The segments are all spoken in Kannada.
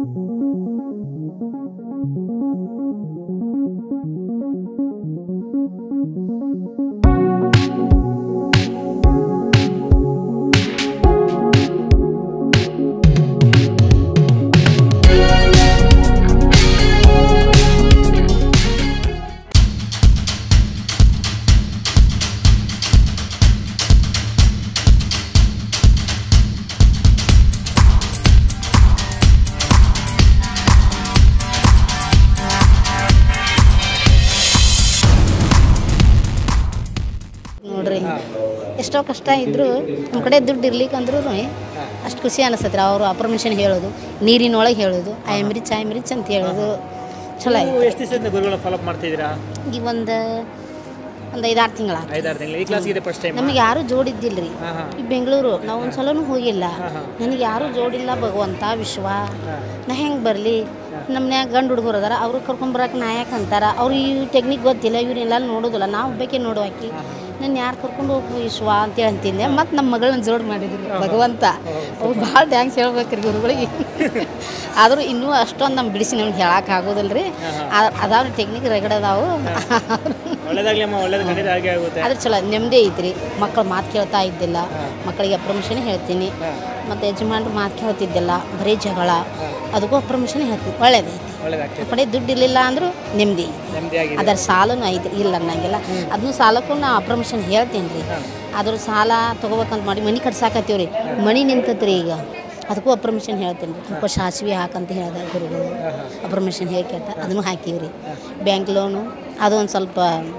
ನೋಡ್ರಿ ಎಷ್ಟೋ ಕಷ್ಟ ಇದ್ದರೂ ನಮ್ಮ ಕಡೆ ದುಡ್ಡು ಇರ್ಲಿಕ್ಕೆ ಅಂದ್ರೂ ಅಷ್ಟು ಖುಷಿ ಅನಿಸ್ತೈತೆ ರೀ ಅವರು ಅಪರ್ಮಿಷನ್ ಹೇಳೋದು ನೀರಿನೊಳಗೆ ಹೇಳೋದು I am rich I am rich ಅಂತ ಹೇಳೋದು ಚಲೋ ನೀವು ಆಯ್ತು ಎಷ್ಟು ದಿವಸದಿಂದ ಗುರುಗಳ ಫಾಲೋಅಪ್ ಮಾಡ್ತಿದ್ದೀರಾ ಈಗ ಒಂದು ಒಂದು ಐದಾರು ತಿಂಗಳ ಐದಾರು ತಿಂಗಳು ಈ ಕ್ಲಾಸ್ಗೆ ಇದೆ ಫಸ್ಟ್ ಟೈಮ್ ನಮಗೆ ಯಾರೂ ಜೋಡಿದ್ದಿಲ್ಲ ರೀ ಹಾಂ ಹಾಂ ಈ ಬೆಂಗಳೂರು ನಾವು ಒಂದು ಸಲನೂ ಹೋಗಿಲ್ಲ ಹಾಂ, ಹಾಂ. ನನಗೆ ಯಾರೂ ಜೋಡಿಲ್ಲ ಭಗವಂತ ವಿಶ್ವ ನಾ ಹೆಂಗೆ ಬರಲಿ ನಮ್ಮನ್ಯಾಗ ಗಂಡು ಹುಡುಗರು ಅದಾರ ಅವ್ರು ಕರ್ಕೊಂಬರಕ್ಕೆ ನಾ ಯಾಕೆ ಅಂತಾರ ಅವ್ರು ಈ ಟೆಕ್ನಿಕ್ ಗೊತ್ತಿಲ್ಲ ಇವ್ರನ್ನೆಲ್ಲ ನೋಡೋದಿಲ್ಲ ನಾವು ಒಬ್ಬಾಕೆ ನೋಡುವಾಕಿ ನಾನು ಯಾರು ಕರ್ಕೊಂಡು ಹೋಗು ವಿಶ್ವ ಅಂತೇಳಿ ಅಂತಿದ್ದೆ ಮತ್ತು ನಮ್ಮ ಮಗಳನ್ನ ಜೋಡು ಮಾಡಿದ್ರು ಭಗವಂತ ಅವ್ರು ಭಾಳ ಡ್ಯಾನ್ಸ್ ಹೇಳ್ಬೇಕ್ರಿ ಗುರುಗಳಿಗೆ ಆದರೂ ಇನ್ನೂ ಅಷ್ಟೊಂದು ನಮ್ಮ ಬಿಡಿಸಿ ನಮ್ಗೆ ಹೇಳಕ್ಕೆ ಆಗೋದಿಲ್ಲ ರೀ ಅದಾವ ಟೆಕ್ನಿಕ್ ರಗಡ್ ಅದಾವು ಒಳ್ಳೇದಾಗ್ಲಿ ಅಮ್ಮ ಒಳ್ಳೇದು ಖಂಡಿತ ಹಾಗೆ ಆಗುತ್ತೆ ಆದ್ರೆ ಚಲೋ ನೆಮ್ಮದಿ ಐತ್ರಿ ಮಕ್ಕಳು ಮಾತು ಕೇಳ್ತಾ ಇದ್ದಿಲ್ಲ ಮಕ್ಕಳಿಗೆ ಅಪ್ರಮಿಷನ್ ಹೇಳ್ತೀನಿ ಮತ್ತು ಯಜಮಾನ್ರು ಮಾತು ಕೇಳ್ತಿದ್ದಿಲ್ಲ ಬರೀ ಜಗಳ ಅದಕ್ಕೂ ಅಪ್ರಮಿಷನ್ ಹೇಳ್ತೀನಿ ಒಳ್ಳೇದೈತಿ ಒಳ್ಳೇದಾಗ್ತದೆ ಆ ಕಡೆ ದುಡ್ಡು ಇರಲಿಲ್ಲ ಅಂದರೂ ನೆಮ್ಮದಿ ನೆಮ್ಮದಿ ಆಗಿದೆ ಅದರ ಸಾಲನೂ ಐತಿ ಇಲ್ಲ ಅನ್ನಂಗಿಲ್ಲ ಅದನ್ನು ಸಾಲಕ್ಕೂ ನಾ ಅಪ್ರಮಿಷನ್ ಹೇಳ್ತೀನಿ ರೀ ಅದ್ರ ಸಾಲ ತೊಗೋಬೇಕಂತ ಮಾಡಿ ಮನೆ ಕಟ್ಸಾಕತ್ತೀವಿ ರೀ ಮಣಿ ನಿಂತತ್ರಿ ಈಗ ಅದಕ್ಕೂ ಅಪ್ರಮಿಷನ್ ಹೇಳ್ತೀನಿ ರೀ ಸ್ವಲ್ಪ ಸಾಸಿವೆ ಹಾಕಂತ ಹೇಳ್ದ ಗುರುಗಳು ಅಪ್ರಮಿಷನ್ ಹೇಗೆ ಕೇಳ್ತ ಅದನ್ನು ಹಾಕೀವಿ ರೀ ಬ್ಯಾಂಕ್ ಲೋನು ಅದು ಒಂದು ಸ್ವಲ್ಪ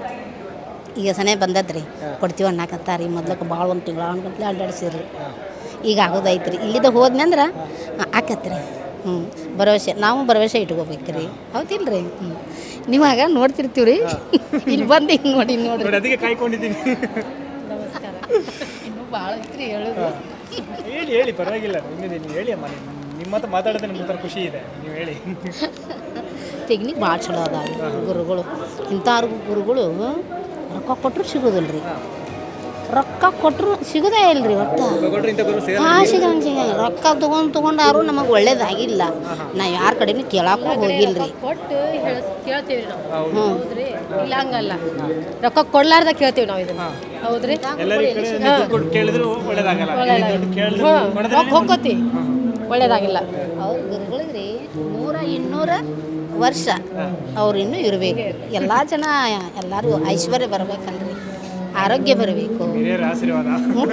ಈಗ ಸನೇ ಬಂದದ್ರಿ ಕೊಡ್ತೀವಿ ಅನ್ನಕತ್ತಾರ ರೀ ಮೊದ್ಲಕ್ಕೆ ಭಾಳ ಒಂದು ತಿಂಗಳ ಅನ್ಕೊಂಡ್ಲೆ ಅಡ್ಡಾಡ್ಸಿರ್ರಿ ಈಗ ಆಗೋದೈತೆ ರೀ ಇಲ್ಲಿದ್ದ ಹೋದ್ನಂದ್ರೆ ಆಕತ್ರಿ ಹ್ಞೂ ಭರವಸೆ ನಾವು ಭರವಸೆ ಇಟ್ಕೋಬೇಕು ರೀ ಹೌದಿಲ್ಲ ರೀ ಹ್ಞೂ ನೀವಾಗ ನೋಡ್ತಿರ್ತೀವಿ ರೀ ಇಲ್ಲಿ ಬಂದು ಹಿಂಗೆ ನೋಡಿ ನೋಡ್ರಿ ನೋಡಿ ಅದಕ್ಕೆ ಕಾಯ್ಕೊಂಡಿದ್ದೀನಿ ನಮಸ್ಕಾರ ಇನ್ನೂ ಭಾಳ ಐತ್ರಿ ಹೇಳೋದು ಹೇಳಿ ಹೇಳಿ ಪರವಾಗಿಲ್ಲ ನಿಮ್ಮಿದೆ ನೀವು ಹೇಳಿ ಅಮ್ಮ ನಿಮ್ಮ ನಿಮ್ಮ ಹತ್ರ ಮಾತಾಡೋದೇ ನಮ್ಗೆ ಒಂಥರ ಖುಷಿ ಇದೆ ನೀವು ಹೇಳಿ ಟೆಕ್ನಿಕ್ ಭಾಳ ಚಲೋ ಅದಾವ ಗುರುಗಳು ಇಂಥವ್ರಿಗೂ ಗುರುಗಳು ರೊಕ್ಕ ಕೊಟ್ಟರು ಸಿಗೋದಿಲ್ಲ ರೀ ರೊಕ್ಕ ಕೊಟ್ಟರು ಸಿಗೋದೇ ಇಲ್ಲ ರೀ ಒಟ್ಟು ಕೊಟ್ಟರೆ ಇಂಥ ಗುರು ಸಿಗಲ್ಲ ಹಾಂ ಸಿಗಂಗೆ ಸಿಗಂಗೆ ರೊಕ್ಕ ತೊಗೊಂಡು ತೊಗೊಂಡಾರು ನಮಗೆ ಒಳ್ಳೇದಾಗಿಲ್ಲ ನಾ ಯಾರ ಕಡೆನೂ ಕೇಳಕ್ಕೂ ಹೋಗಿಲ್ಲ ರೀ ಕೊಟ್ಟು ಹೇಳಸ್ ಕೇಳ್ತೀವಿ ನಾವು ಹೌದು ಹೌದ್ರಿ ಇಲ್ಲ ಹಂಗಲ್ಲ ರೊಕ್ಕ ಕೊಡ್ಲಾರ್ದ ಕೇಳ್ತೀವಿ ನಾವು ಇದನ್ನ ಹೌದ್ರಿ ಎಲ್ಲರ ಕಡೆ ನೀವು ದುಡ್ಡು ಕೊಟ್ಟು ಕೇಳಿದ್ರು ಒಳ್ಳೇದಾಗಲ್ಲ ನೀವು ದುಡ್ಡು ಕೇಳಿದ್ರು ಹ್ಞೂ ಕೊಡೋದ್ರಲ್ಲಿ ರೊಕ್ಕ ಹೋಗ್ಕೋತಿ ಒಳ್ಳೇದಾಗಿಲ್ಲ ಅವ್ರ ಗುರುಗಳಿಗೆ ರೀ ನೂರ ಇನ್ನೂರ ವರ್ಷ ಅವ್ರು ಇನ್ನೂ ಇರಬೇಕು ಎಲ್ಲ ಜನ ಎಲ್ಲರೂ ಐಶ್ವರ್ಯ ಬರ್ಬೇಕಲ್ರಿ ಆರೋಗ್ಯ ಬರಬೇಕು ಹಿರಿಯರ ಆಶೀರ್ವಾದ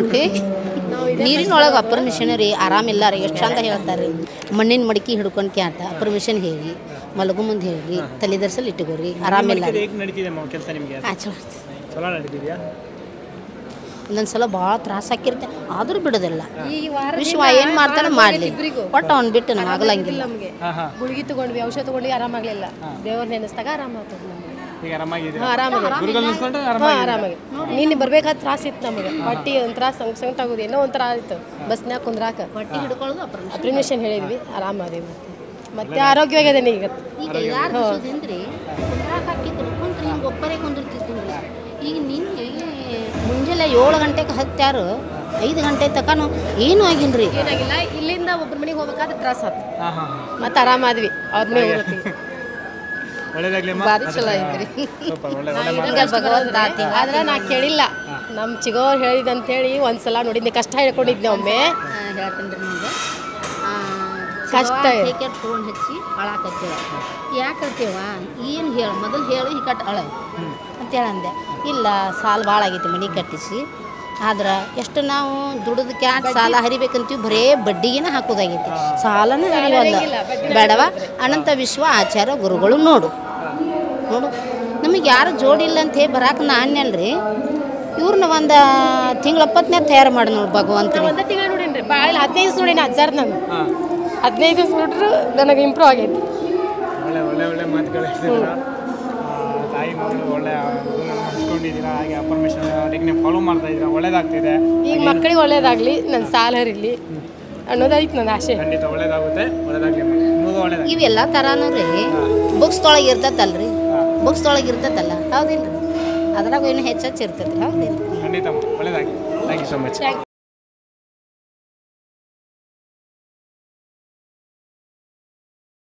ನೀರಿನೊಳಗೆ ಅಪರ್ಮಿಷನ್ ರೀ ಆರಾಮಿಲ್ಲ ರೀ ಎಷ್ಟು ಚಂದ ಹೇಳ್ತಾರೆ ರೀ ಮಣ್ಣಿನ ಮಡಿಕೆ ಹಿಡ್ಕೊಂಡು ಕ್ಯಾಟ ಅಪರ್ಮಿಷನ್ ಹೇಳಿ ಮಲಗು ಮುಂದೆ ಹೇಳಿ ತಲೆ ದರ್ಸಲ್ಲಿ ಇಟ್ಕೋರಿ ಆರಾಮಿಲ್ಲ ರೀ ಹೇಗೆ ನಡೀತಿದೆ ಅಮ್ಮ ಕೆಲಸ ನಿಮಗೆ ಆ, ಚಲೋ ಚಲೋ ನಡೀತಿದ್ಯಾ ಒಂದೊಂದು ಸಲ ಭಾಳ ತ್ರಾಸ ಆಕಿರುತ್ತೆ ಆದರೂ ಬಿಡೋದಿಲ್ಲ ಈ ವಾರ ವಿಶ್ವ ಏನು ಮಾಡ್ತಾನೆ ಮಾಡಲಿ ಒಟ್ಟು ಅವ್ನು ಬಿಟ್ಟು ನಮ್ಗೆ ಆಗಲಂಗಿಲ್ಲ ನಮಗೆ ಹಾಂ ಹಾಂ ಗುಳಿಗೆ ತಗೊಂಡ್ವಿ ಔಷಧ ತಗೊಂಡ್ವಿ ಆರಾಮಾಗ್ಲಿಲ್ಲ ದೇವ್ರ ನೆನೆಸ್ದಾಗ ಆರಾಮಾಗ್ತದೆ ನಮಗೆ ಈಗ ಆರಾಮಾಗಿದೆ ಹಾಂ ಆರಾಮಾಗಿ ಗುರುಗಳು ನಿಲ್ಸ್ಕೊಂಡ್ರೆ ಹಾಂ ಆರಾಮಾಗಿ ಆರಾಮಾಗಿ ನೀನು ಬರ್ಬೇಕಾದ ತ್ರಾಸ ಇತ್ತು ನಮಗೆ ಹೊಟ್ಟಿ ಒಂಥರ ಸಂಗ್ ಸಂಗಟ ಆಗೋದು ಏನೋ ಒಂಥರ ಆಯ್ತು ಬಸ್ನ್ಯಾಗ ಕುಂದ್ರಾಕ ಹೊಟ್ಟೆ ಹಿಡ್ಕೊಳ್ಳೋದು ಅಪರ್ಮಿಷನ್ ಅಪ್ರಿಮೇಷನ್ ಹೇಳಿದ್ವಿ ಆರಾಮಾದೇವಿ ಮತ್ತೆ ಮತ್ತೆ ಆರೋಗ್ಯವಾಗಿದೆ ಈಗ ಈಗ ಯಾರು ದಿವಸದಿಂದ್ರಿ ಕುಂದ್ರಾಕ್ ಹಾಕಿದ್ರು ಕುಂತ್ರಿ ಹಿಂಗೆ ಒಬ್ಬರೇ ಕುಂದಿರ್ತಿದ್ದೀನಿ ಈಗ ನಿನ್ನೆ ಮುಂಜಾನೆ ಏಳು ಗಂಟೆಗೆ ಹತ್ತಾರು ಐದು ಗಂಟೆ ತನಕ ಏನೂ ಆಗಿಲ್ಲ ರೀ ಏನಾಗಿಲ್ಲ ಇಲ್ಲಿಂದ ಒಬ್ಬರ ಮನೆಗೆ ಹೋಗ್ಬೇಕಾದ್ರೆ ತ್ರಾಸ ಆಯ್ತು ಹಾಂ ಹಾಂ ಮತ್ತೆ ಆರಾಮಾದ್ವಿ ಅವ್ರ ಮೇಲೆ ಹೋಗ್ತೀವಿ ಒಳ್ಳೇದಾಗ್ಲಿ ಅಮ್ಮ ಭಾರಿ ಚಲೋ ಐತ್ರಿ ಸೂಪರ್ ಒಳ್ಳೆ ಒಳ್ಳೆ ಈಗ ಭಗವಂತ ಆತಿ ಆದ್ರೆ ನಾ ಕೇಳಿಲ್ಲ ನಮ್ಮ ಚಿಗೋರ್ ಹೇಳಿದಂತೇಳಿ ಒಂದ್ಸಲ ನೋಡಿದ್ನಿ ಕಷ್ಟ ಹೇಳ್ಕೊಂಡಿದ್ದೆ ಒಮ್ಮೆ ಹೇಳ್ತೀನಿ ರೀ ನಿಮ್ಗೆ ಕಷ್ಟ ಇದೆ. ಕಷ್ಟ ಫೋನ್ ಹಚ್ಚಿ ಅಳಾಕತ್ತೇವ ಯಾಕೆ ಹೇಳ್ತೇವ ಏನು ಹೇಳ ಮೊದಲು ಹೇಳು ಈ ಕಟ್ ಅಳ ಅಂತೇಳಿ ಅಂದೆ ಇಲ್ಲ ಸಾಲ ಭಾಳ ಆಗೈತಿ ಮನೆ ಕಟ್ಟಿಸಿ ಆದ್ರೆ ಎಷ್ಟು ನಾವು ದುಡಿದು ಕ್ಯಾಟ್ ಸಾಲ ಹರಿಬೇಕಂತೀವಿ ಬರೇ ಬಡ್ಡಿಗೆನ ಹಾಕೋದಾಗೈತಿ ಸಾಲನ ಹರಿವಲ್ಲ ಬೇಡವ ಅನಂತ ವಿಶ್ವ ಆಚಾರ ಗುರುಗಳು ನೋಡು ನೋಡು ನಮಗೆ ಯಾರು ಜೋಡಿಲ್ಲ ಅಂತ ಹೇಳಿ ಬರಾಕ ನಾನ್ಯಲ್ರಿ ಇವ್ರನ್ನ ಒಂದು ತಿಂಗಳಪ್ಪತ್ತನೇ ತಯಾರು ಮಾಡಿ ನೋಡಿ ಭಗವಂತನ ಒಂದೇ ತಿಂಗಳು ನೋಡೀನಿ ಭಾಳ ಹದಿನೈದು ದಿವಸ ನೋಡೀನಿ ಹಜಾರ್ ನಾನು ಹದಿನೈದು ದಿವಸ ನೋಡ್ರು ನನಗೆ ಇಂಪ್ರೂವ್ ಆಗೈತಿ ಒಳ್ಳೆ ಒಳ್ಳೆ ಒಳ್ಳೆ ಮಾತುಗಳು ಹೇಳ್ತಿದ್ದೀರಾ ಆ, ತಾಯಿ ಮಗಳು ಒಳ್ಳೆ ಗುಣನ ಹಂಚ್ಕೊಂಡಿದ್ದೀರಾ ಹಾಗೆ ಅಪರ್ಮಿಷನ್ ಟೆಕ್ನಿಕ್ ಫಾಲೋ ಮಾಡ್ತಾ ಇದ್ದೀರಾ ಒಳ್ಳೇದಾಗ್ತಿದೆ ಈಗ ಮಕ್ಕಳಿಗೆ ಒಳ್ಳೇದಾಗ್ಲಿ ನನ್ನ ಸಾಲ ಹರಿಲಿ ಅನ್ನೋದೈತಿ ನನ್ನ ಆಸೆ ಖಂಡಿತ ಒಳ್ಳೇದಾಗುತ್ತೆ ಒಳ್ಳೇದಾಗಲಿ ನಿಮಗೂ ಒಳ್ಳೇದಾಗಲಿ ಇವೆಲ್ಲ ಥರನೂ ರೀ ಬುಕ್ಸ್ ತೊಳಗೆ ಇರ್ತೈತಲ್ರಿ ಬುಕ್ಸ್ ತೊಳಗೆ ಇರ್ತೈತಲ್ಲ ಹೌದಿಲ್ಲ ರೀ ಅದ್ರಾಗ ಏನು ಹೆಚ್ಚು ಹೆಚ್ಚು ಇರ್ತೈತಿ ಹೌದಿಲ್ಲ ಖಂಡಿತ ಒಳ್ಳೇದಾಗಿ ಥ್ಯಾಂಕ್ ಯು ಸೊ ಮಚ್